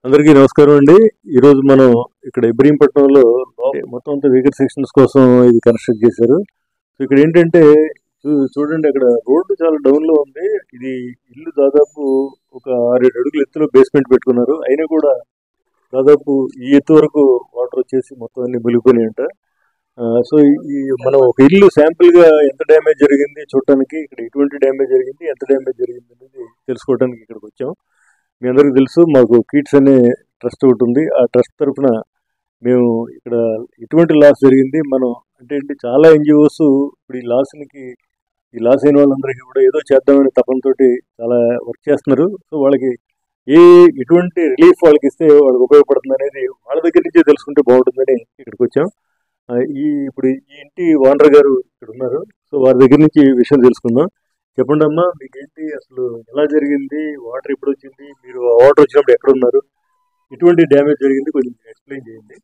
అందరికీ నమస్కారం అండి ఈరోజు మనం ఇక్కడ ఇబ్రహీంపట్నంలో మొత్తం అంతా వెహికల్ సెక్షన్స్ కోసం ఇది కన్స్ట్రక్ట్ చేశారు సో ఇక్కడ ఏంటంటే చూ- చూడండి అక్కడ రోడ్డు చాలా డౌన్ లో ఉంది ఇది ఇల్లు దాదాపు ఒక ఆరేడు అడుగుల ఎత్తులో బేస్మెంట్ పెట్టుకున్నారు అయినా కూడా దాదాపు ఈ ఎత్తు వరకు వాటర్ వచ్చేసి మొత్తం అన్ని మునిగిపోయినాయి అంట ఆ, సో ఈ- ఈ మనం ఒక ఇల్లు శాంపుల్ గా ఎంత డ్యామేజ్ జరిగింది చూడటానికి ఇక్కడ ఎటువంటి డ్యామేజ్ జరిగింది ఎంత డ్యామేజ్ జరిగింది అనేది తెలుసుకోవడానికి ఇక్కడికి వచ్చాం మీ అందరికీ తెలుసు మాకు కీట్స్ అనే ట్రస్ట్ ఒకటి ఉంది ఆ ట్రస్ట్ తరఫున మేము ఇక్కడ ఎటువంటి లాస్ జరిగింది మనం అంటే ఏంటి చాలా ఎన్జిఓస్ ఇప్పుడు ఈ లాస్కి ఈ లాస్ అయిన వాళ్ళందరికీ కూడా ఏదో చేద్దామనే తపనతోటి చాలా వర్క్ చేస్తున్నారు సో వాళ్ళకి ఏ ఎటువంటి రిలీఫ్ వాళ్ళకి ఇస్తే వాళ్ళకి ఉపయోగపడుతుంది అనేది వాళ్ళ దగ్గర నుంచే తెలుసుకుంటే బాగుంటుందని ఇక్కడికి వచ్చాం ఆ, ఈ ఇప్పుడు ఈ ఇంటి ఓనర్ గారు ఇక్కడ ఉన్నారు సో వారి దగ్గర నుంచి ఈ విషయం తెలుసుకుందాం చెప్పండి అమ్మా మీకు ఏంటి అసలు ఎలా జరిగింది వాటర్ ఎప్పుడు వచ్చింది మీరు ఆ వాటర్ వచ్చినప్పుడు ఎక్కడ ఉన్నారు ఎటువంటి డ్యామేజ్ జరిగింది కొంచెం ఎక్స్ప్లెయిన్ చేయండి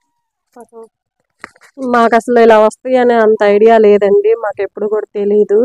మాకు అసలు ఇలా వస్తాయి అనే అంత ఐడియా లేదండి మాకు ఎప్పుడు కూడా తెలియదు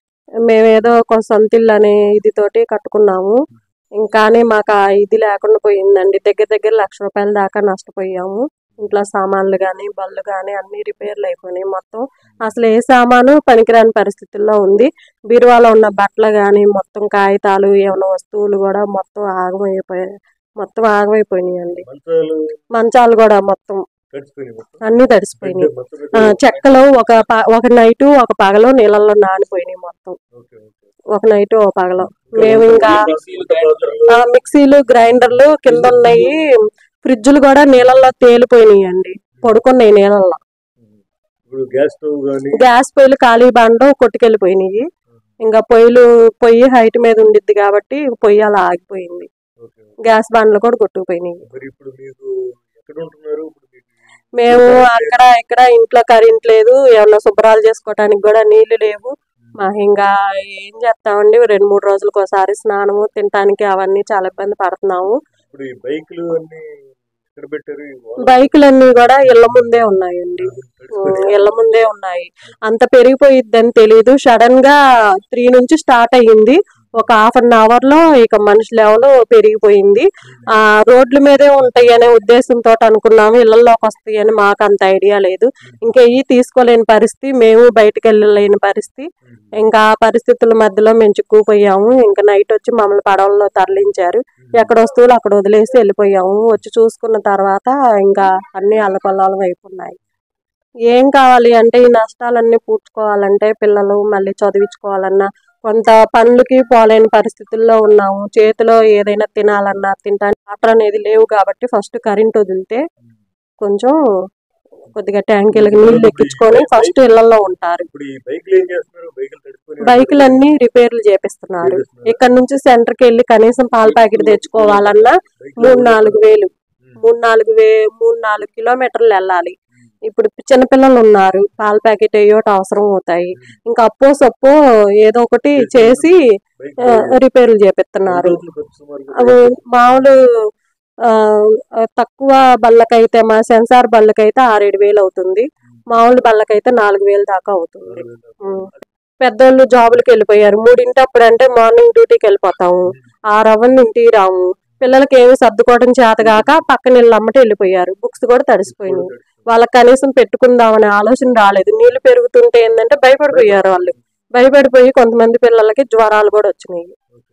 మేమేదో ఒక సొంత ఇల్లు అనే ఇది తోటి కట్టుకున్నాము ఇంకానే మాకు ఆ ఇది లేకుండా పోయిందండి దగ్గర దగ్గర లక్ష రూపాయల దాకా నష్టపోయాము ఇంట్లో సామాన్లు కానీ బళ్ళు కానీ అన్ని రిపేర్లు అయిపోయినాయి మొత్తం అసలు ఏ సామాను పనికిరాని పరిస్థితుల్లో ఉంది బీరువాలో ఉన్న బట్టలు కానీ మొత్తం కాగితాలు ఏమైనా వస్తువులు కూడా మొత్తం ఆగమైపోయాయి మొత్తం ఆగమైపోయినాయి అండి మంచాలు మంచాలు కూడా మొత్తం తడిచిపోయినాయి మొత్తం. అన్ని తడిసిపోయినాయి మొత్తం ఆ, చెక్కలు ఒక ప- ఒక నైట్ ఒక పగలు నీళ్ళల్లో నానిపోయినాయి మొత్తం ఓకే, ఓకే. ఒక నైట్ ఒక పగలు మేము ఇంకా పాత్రలు, ఆ, మిక్సీలు గ్రైండర్లు కింద ఉన్నాయి ఫ్రిడ్జ్లు కూడా నీళ్ళల్లో తేలిపోయినాయి అండి పడుకున్నాయి నీళ్ళల్లో ఇప్పుడు గ్యాస్ స్టవ్ కానీ గ్యాస్ పొయ్యిలు ఖాళీ బండం కొట్టుకెళ్ళిపోయినాయి ఇంకా పొయ్యిలు పొయ్యి హైట్ మీద ఉండిద్ది కాబట్టి పొయ్యి అలా ఆగిపోయింది ఓకే గ్యాస్ బండ్లు కూడా కొట్టుకుపోయినాయి మరి ఇప్పుడు మీకు ఎక్కడ ఉంటున్నారు ఇప్పుడు మీకు మేము అక్కడ ఇక్కడ ఇంట్లో కరెంట్ లేదు ఏమన్నా శుభ్రాలు చేసుకోవటానికి కూడా నీళ్లు లేవు మాకు ఇంకా ఏం చేస్తామండి రెండు మూడు రోజులకు ఒకసారి స్నానము తినటానికి అవన్నీ చాలా ఇబ్బంది పడుతున్నాము ఇప్పుడు ఈ బైకులు అన్ని ఎక్కడ పెట్టారు ఈ వాటర్ బైకులన్నీ కూడా ఇళ్ల ముందే ఉన్నాయండి ఉమ్, ఇళ్ల ముందే ఉన్నాయి అంత పెరిగిపోయిద్దని తెలియదు సడన్ గా త్రీ నుంచి స్టార్ట్ అయ్యింది ఒక హాఫ్ అన్ అవర్ లో ఇక మనిషి లెవెల్ పెరిగిపోయింది ఆ రోడ్ల మీదే ఉంటాయి అనే ఉద్దేశంతో అనుకున్నాము ఇళ్లలోకి వస్తాయి అని మాకు అంత ఐడియా లేదు ఇంకా ఇవి తీసుకోలేని పరిస్థితి మేము బయటకు వెళ్ళలేని పరిస్థితి ఇంకా ఆ పరిస్థితుల మధ్యలో మేము చిక్కుపోయాము ఇంకా నైట్ వచ్చి మమ్మల్ని పడవల్లో తరలించారు ఎక్కడ వస్తువులు అక్కడ వదిలేసి వెళ్ళిపోయాము వచ్చి చూసుకున్న తర్వాత ఇంకా అన్ని అల్లకొల్లాలం అయిపోయినాయి ఏం కావాలి అంటే ఈ నష్టాలన్నీ పూడ్చుకోవాలంటే పిల్లలు మళ్ళీ చదివించుకోవాలన్నా కొంత పనులకి పోలేని పరిస్థితుల్లో ఉన్నాము చేతిలో ఏదైనా తినాలన్నా తింటానికి వాటర్ అనేది లేవు కాబట్టి ఫస్ట్ కరెంట్ వదిలితే కొంచెం కొద్దిగా ట్యాంకీలకు నీళ్లు ఎక్కించుకొని ఫస్ట్ ఇళ్లలో ఉంటారు ఇప్పుడు ఈ బైకులు ఏం చేస్తున్నారు బైకులు తడిచిపోయినాయి బైకులన్నీ రిపేర్లు చేపిస్తున్నారు ఇక్కడ నుంచి సెంటర్కి వెళ్ళి కనీసం పాల ప్యాకెట్ తెచ్చుకోవాలన్నా మూడు నాలుగు వేలు మూడు నాలుగు వే మూడు నాలుగు కిలోమీటర్లు వెళ్ళాలి ఇప్పుడు చిన్నపిల్లలు ఉన్నారు పాల ప్యాకెట్ ఏయోటి అవసరం అవుతాయి ఇంకా అప్పో సప్పో ఏదో ఒకటి చేసి ఆ, రిపేర్లు చేపిస్తున్నారు అవి మామూలు ఆ, తక్కువ బళ్ళకైతే మా సెన్సార్ బళ్ళకైతే ఆరేడు వేలు అవుతుంది మామూలు బళ్ళకైతే నాలుగు వేలు దాకా అవుతుంది ఉం. పెద్దోళ్ళు జాబులకి వెళ్ళిపోయారు మూడింటి అప్పుడు అంటే మార్నింగ్ డ్యూటీకి వెళ్ళిపోతాము ఆరు అవ్వని ఇంటికి రాము పిల్లలకి ఏమి సర్దుకోవడం చేత కాక పక్కన ఇల్లు అమ్మటి వెళ్ళిపోయారు బుక్స్ కూడా తడిసిపోయినాయి వాళ్ళకి కనీసం పెట్టుకుందామనే ఆలోచన రాలేదు నీళ్లు పెరుగుతుంటే ఏంటంటే భయపడిపోయారు వాళ్ళు భయపడిపోయి కొంతమంది పిల్లలకి జ్వరాలు కూడా వచ్చినాయి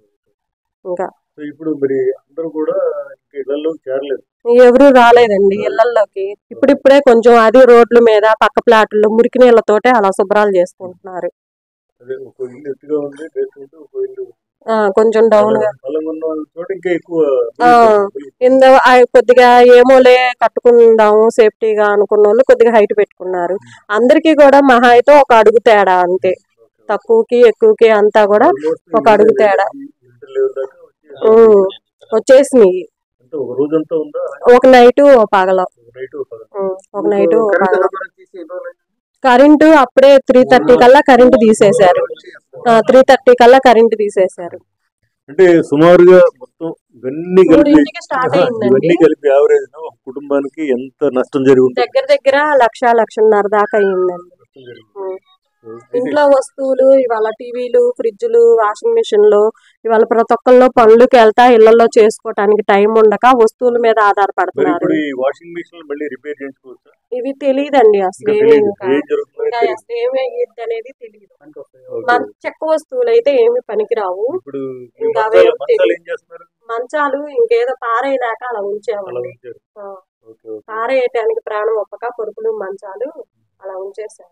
ఇంకా సో ఇప్పుడు మరి అందరూ కూడా ఇంకా ఇళ్లలో చేరలేదు ఎవరు రాలేదండి ఇళ్లలోకి ఇప్పుడిప్పుడే కొంచెం అది రోడ్ల మీద పక్క ప్లాట్లు మురికి నీళ్ళతోటే అలా శుభ్రాలు చేసుకుంటున్నారు అదే ఒక ఇల్లు ఎత్తుగా ఉంది బేస్మెంట్ ఒక ఇల్లు ఆ, కొంచెం డౌన్ గా బలంగా ఉన్న వాళ్ళ చోట ఇంకా ఎక్కువ ఆ, ఇంద ఆ కొద్దిగా ఏమోలే కట్టుకుందాము సేఫ్టీగా అనుకున్న వాళ్ళు కొద్దిగా హైట్ పెట్టుకున్నారు అందరికీ కూడా మహా అయితే ఒక అడుగు తేడా అంతే తక్కువకి ఎక్కువకి అంతా కూడా Almost ఒక అడుగు తేడా ఇంటర్ లెవెల్ దాకా వచ్చేసి ఉమ్, వచ్చేసినాయి అంటే ఒక రోజంతా ఉందా ఒక నైట్ ఒక పగల ఒక నైట్ ఒక పగలు. ఉమ్, ఒక నైట్ ఒక పగల కరెంటు అప్పుడే త్రీ థర్టీ కల్లా కరెంటు తీసేశారు త్రీ థర్టీ కల్లా కరెంటు తీసేశారు అంటే సుమారుగా మొత్తం ఇవన్నీ కలిపి మూడింటికి స్టార్ట్ అయిందండి ఇవన్నీ కలిపి యావరేజ్ ఒక కుటుంబానికి ఎంత నష్టం జరిగి ఉంటుంది దగ్గర దగ్గర లక్ష లక్షన్నర దాకా అయిందండి నష్టం జరిగి ఉమ్. ఇంట్లో వస్తువులు ఇవాళ టీవీలు ఫ్రిడ్జ్లు వాషింగ్ మిషన్లు ఇవాళ ప్రతి ఒక్కళ్ళు పనులకి వెళ్తా ఇళ్లలో చేసుకోవటానికి టైం ఉండక వస్తువుల మీద మరి ఆధారపడుతున్నారు ఇప్పుడు ఈ వాషింగ్ మిషన్ మళ్ళీ రిపేర్ చేయించుకోవచ్చా ఇవి తెలియదండి అసలు ఇంకా ఏమి తెలియదు ఇంకా ఏం జరుగుతుందో ఇంకా తెలియదు అసలు ఏమి అయ్యిద్ది అనేది తెలియదు ఓకే. మన చెక్క వస్తువులు అయితే ఏమి పనికిరావు ఇప్పుడు ఈ ఇంకా మంచాలు అవే మంచాలు ఏం చేస్తున్నారు మంచాలు ఇంకేదో పారైనాక అలా అలా ఉంచామండి ఉంచారు ఆ, ఓకే ఓకే పారేయటానికి ప్రాణం ఒప్పక పరుపులు మంచాలు అలా ఉంచేసాము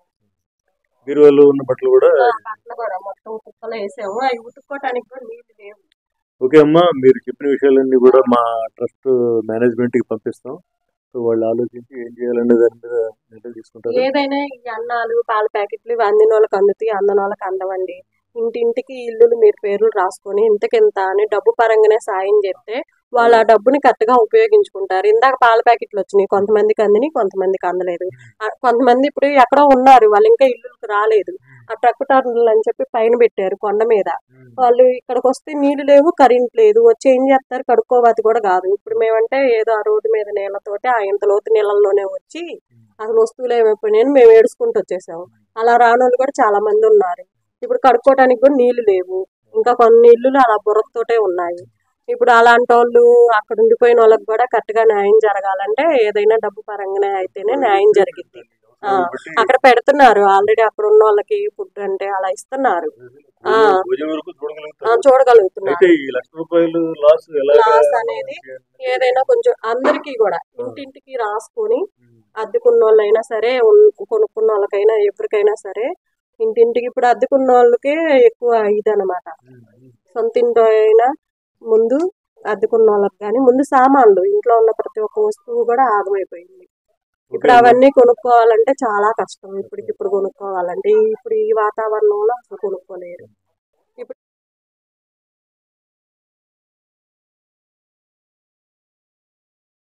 బీరువాలో ఉన్న బట్టలు కూడా ఆ, బట్టలు కూడా మొత్తం కుక్కలు వేసాము అవి ఉతుక్కోవటానికి కూడా నీళ్లు లేవు ఓకే అమ్మా మీరు చెప్పిన విషయాలన్నీ కూడా మా ట్రస్ట్ మేనేజ్మెంట్ కి పంపిస్తాం సో వాళ్ళు ఆలోచించి ఏం చేయాలనే దాని మీద నిర్ణయం తీసుకుంటారు ఏదైనా ఈ అన్నాలు పాల ప్యాకెట్లు ఇవి అందిన వాళ్ళకి అందుతాయి అందని వాళ్ళకి అందవండి ఇంటింటికి ఇల్లులు మీరు పేర్లు రాసుకొని ఇంతకింత అని డబ్బు పరంగానే సాయం చెప్తే వాళ్ళు ఆ డబ్బుని కరెక్ట్గా ఉపయోగించుకుంటారు ఇందాక పాల ప్యాకెట్లు వచ్చినాయి కొంతమందికి అందిని కొంతమందికి అందలేదు ఆ, కొంతమంది ఇప్పుడు ఎక్కడో ఉన్నారు వాళ్ళు ఇంకా ఇల్లులకు రాలేదు ఆ ట్రక్ టర్నులు అని చెప్పి పైన పెట్టారు కొండ మీద వాళ్ళు ఇక్కడికి వస్తే నీళ్లు లేవు కరెంట్ లేదు వచ్చి ఏం చేస్తారు కడుక్కోవాలి కూడా కాదు ఇప్పుడు మేమంటే ఏదో ఆ రోడ్డు మీద నీళ్ళతోటి ఆ ఇంత లోతు నీళ్ళల్లోనే వచ్చి అసలు వస్తువులు ఏమైపోయినాయని మేము ఏడుచుకుంటూ వచ్చేసాము అలా రానోళ్ళు కూడా చాలా మంది ఉన్నారు ఇప్పుడు కడుక్కోవడానికి కూడా నీళ్లు లేవు ఇంకా కొన్ని ఇల్లులు అలా బుర్రతోటే ఉన్నాయి ఇప్పుడు అలాంటి వాళ్ళు అక్కడ ఉండిపోయిన వాళ్ళకి కూడా కరెక్ట్ గా న్యాయం జరగాలంటే ఏదైనా డబ్బు పరంగానే అయితేనే న్యాయం జరిగింది ఆ, అక్కడ పెడుతున్నారు ఆల్రెడీ అక్కడ ఉన్న వాళ్ళకి ఫుడ్ అంటే అలా ఇస్తున్నారు ఆ. భుజం వరకు ఆ, చూడగలుగుతారు చూడగలుగుతున్నారు అయితే ఈ లక్ష రూపాయలు లాస్ ఎలా Loss అనేది ఏదైనా కొంచెం అందరికీ కూడా ఇంటింటికి రాసుకొని అద్దెకున్న వాళ్ళైనా సరే ఉన్- కొనుక్కున్న వాళ్ళకైనా ఎవరికైనా సరే ఇంటింటికి ఇప్పుడు అద్దెకున్న వాళ్ళకే ఎక్కువ ఇదనమాట సొంత ఇంట్లో అయినా ముందు అద్దెకున్న వాళ్ళకి కానీ ముందు సామాన్లు ఇంట్లో ఉన్న ప్రతి ఒక్క వస్తువు కూడా ఆగమైపోయింది ఇప్పుడు అవన్నీ కొనుక్కోవాలంటే చాలా కష్టం ఇప్పటికిప్పుడు కొనుక్కోవాలంటే ఈ- ఇప్పుడు ఈ వాతావరణంలో అసలు కొనుక్కోలేరు